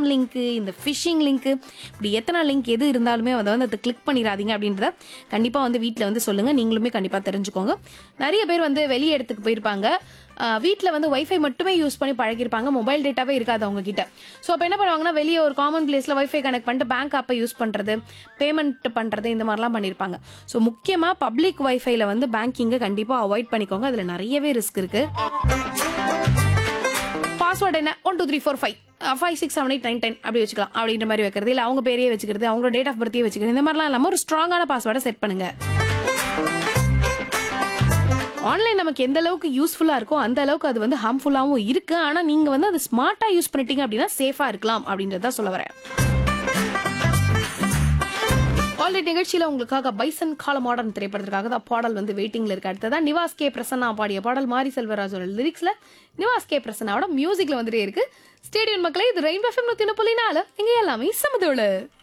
spam லிங்க்கு இந்த phishing லிங்க்கு இப்படி எத்தனை லிங்க் எது இருந்தாலுமே அதை வந்து அதை கிளிக் பண்ணிடாதீங்க அப்படின்றத கண்டிப்பாக வந்து வீட்டில் வந்து சொல்லுங்கள் நீங்களுமே கண்டிப்பாக தெரிஞ்சுக்கோங்க நிறைய பேர் வந்து வெளி இடத்துக்கு போயிருப்பாங்க வீட்டில் வந்து வைஃபை மட்டுமே யூஸ் பண்ணி பழகிருப்பாங்க மொபைல் டேட்டாவே இருக்காது அவங்க கிட்ட ஸோ அப்போ என்ன பண்ணுவாங்கன்னா வெளியே ஒரு காமன் பிளேஸில் வைஃபை கனெக்ட் பண்ணிட்டு பேங்க் ஆப்பை யூஸ் பண்ணுறது பேமெண்ட் பண்ணுறது இந்த மாதிரிலாம் பண்ணியிருப்பாங்க ஸோ முக்கியமாக பப்ளிக் வைஃபைல வந்து பேங்கிங்கை கண்டிப்பாக அவாய்ட் பண்ணிக்கோங்க அதில் நிறையவே ரிஸ்க் இருக்கு பாஸ்வேர்டு என்ன one two three four five five six seven eight nine ten அப்படி வச்சுக்கலாம் அப்படின்ற மாதிரி வைக்கிறது இல்லை அவங்க பேரையே வச்சுக்கிறது அவங்களோட டேட் ஆஃப் பர்த்தையே வச்சுக்கிறது இந்த மாதிரிலாம் இல்லாமல் ஒரு ஸ்ட்ராங்கான பாஸ்வேர்டை செட் பண்ணுங்க ஆன்லைன் நமக்கு எந்த அளவுக்கு யூஸ்ஃபுல்லாக இருக்கோ அந்த அளவுக்கு அது வந்து ஹார்ம்ஃபுல்லாகவும் இருக்கு ஆனால் நீங்கள் வந்து அது ஸ்மார்ட்டாக யூஸ் பண்ணிட்டீங்க அப்படின்னா சேஃபாக இருக்கலாம் அப்படின்றத சொல்ல வரேன் ஆல்ரெடி நிகழ்ச்சியில் உங்களுக்காக பைசன் கால மாடர்ன் திரைப்படத்திற்காக தான் பாடல் வந்து வெயிட்டிங்ல இருக்கு அடுத்ததான் நிவாஸ் கே பிரசன்னா பாடிய பாடல் மாரி செல்வராஜோட லிரிக்ஸ்ல நிவாஸ் கே பிரசன்னாவோட மியூசிக்ல வந்துட்டே இருக்கு ஸ்டேடியம் மக்களே இது ரெயின்போ எஃப்எம் நூத்தி புள்ளி நாலு இங்க எல்லாமே சமதோடு